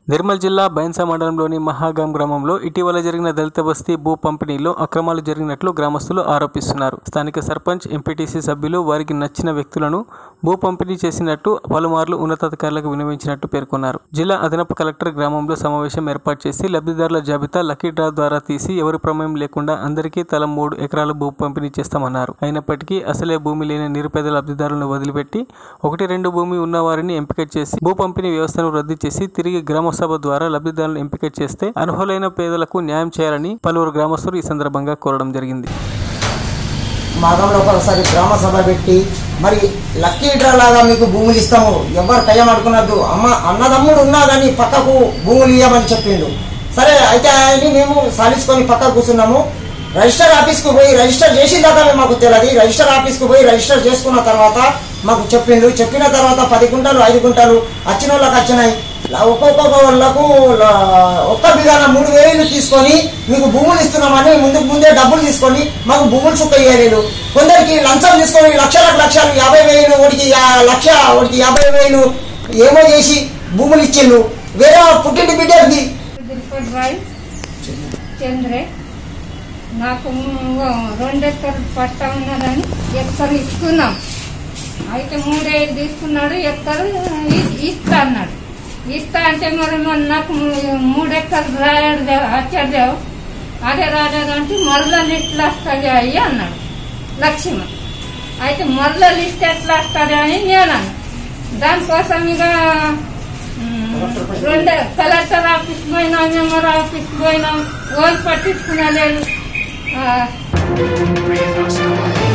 నిర్మల్ జిల్లా బైన్సా మండలంలోని మహాగాం గ్రామంలో ఇటీవల జరిగిన దళిత బస్తీ భూ పంపిణీలో అక్రమాలు జరిగినట్లు గ్రామస్తులు ఆరోపిస్తున్నారు స్థానిక సర్పంచ్ ఎంపీటీసీ సభ్యులు వారికి నచ్చిన వ్యక్తులను భూ పంపిణీ చేసినట్టు పలుమార్లు ఉన్నతాధికారులకు వినియోగించినట్టు పేర్కొన్నారు జిల్లా అదనపు కలెక్టర్ గ్రామంలో సమావేశం ఏర్పాటు చేసి లబ్ధిదారుల జాబితా లక్కీ డ్రా ద్వారా తీసి ఎవరి ప్రమేయం లేకుండా అందరికీ తల మూడు ఎకరాల భూ పంపిణీ చేస్తామన్నారు అయినప్పటికీ అసలే భూమి లేని నిరుపేద లబ్ధిదారులను వదిలిపెట్టి ఒకటి రెండు భూమి ఉన్న వారిని ఎంపిక చేసి భూ పంపిణీ వ్యవస్థను రద్దు చేసి తిరిగి గ్రామ సభ ద్వారా లబ్ధిదారులను ఎంపిక చేస్తే అర్హులైన పేదలకు న్యాయం చేయాలని పలువురు గ్రామస్తులు ఈ సందర్భంగా కోరడం జరిగింది మాగంలో ఒకసారి గ్రామ సభ పెట్టి మరి లక్కీ డ్రా లాగా మీకు భూములు ఇస్తాము ఎవరు కయ్యం అడుకున్నద్దు అమ్మ అన్నదమ్ముడు ఉన్నా కానీ పక్కకు భూములు ఇవ్వమని చెప్పిండు సరే అయితే ఆయన్ని మేము సాధించుకొని పక్కకు కూర్చున్నాము రిజిస్టర్ ఆఫీస్కు పోయి రిజిస్టర్ చేసిన దాకా మాకు తెలియదు రిజిస్టర్ ఆఫీస్కు పోయి రిజిస్టర్ చేసుకున్న తర్వాత మాకు చెప్పిండు చెప్పిన తర్వాత పది గుంటలు ఐదు గుంటలు వచ్చిన వాళ్ళకి వచ్చినాయి లా- ఒక్కొక్క వాళ్ళకు లా- ఒక్క బిగాన మూడు వేలు తీసుకొని మీకు భూములు ఇస్తున్నామని ముందుకు ముందే డబ్బులు తీసుకొని మాకు భూములు చుక్క ఇయ్యలేదు కొందరికి లంచం తీసుకొని లక్షలకు లక్షలు యాభై వేలు ఒకటికి యా- లక్ష ఒకటికి యాభై వేలు ఏమో చేసి భూములు ఇచ్చిండు వేరే పుట్టింటి బిడ్డది దిల్పట్ రాయ్ చంద్రే నాకు రెండు ఎక్కరు పట్టా ఉన్నదని ఎక్కరు ఇస్తున్నాం అయితే మూడేళ్ళు తీసుకున్నాడు ఎక్కరు ఇ- ఇస్తా అన్నాడు ఇస్తా అంటే మరి మరి నాకు మూడు ఎక్కరు రాయడు వచ్చాడు అదే రాలేదంటే మరల లిస్టులు వస్తుంది అయ్యి అన్నాడు లక్ష్మణ్ అయితే మరల లిస్ట్ ఎట్లా వస్తుంది అని నేను అన్నాను దానికోసం ఇక ఉమ్, రెండు కలెక్టర్ ఆఫీస్ పోయినాం ఎంఆర్ ఆఫీస్ పోయినాం ఓన్ పట్టించుకునే లేదు ఆ,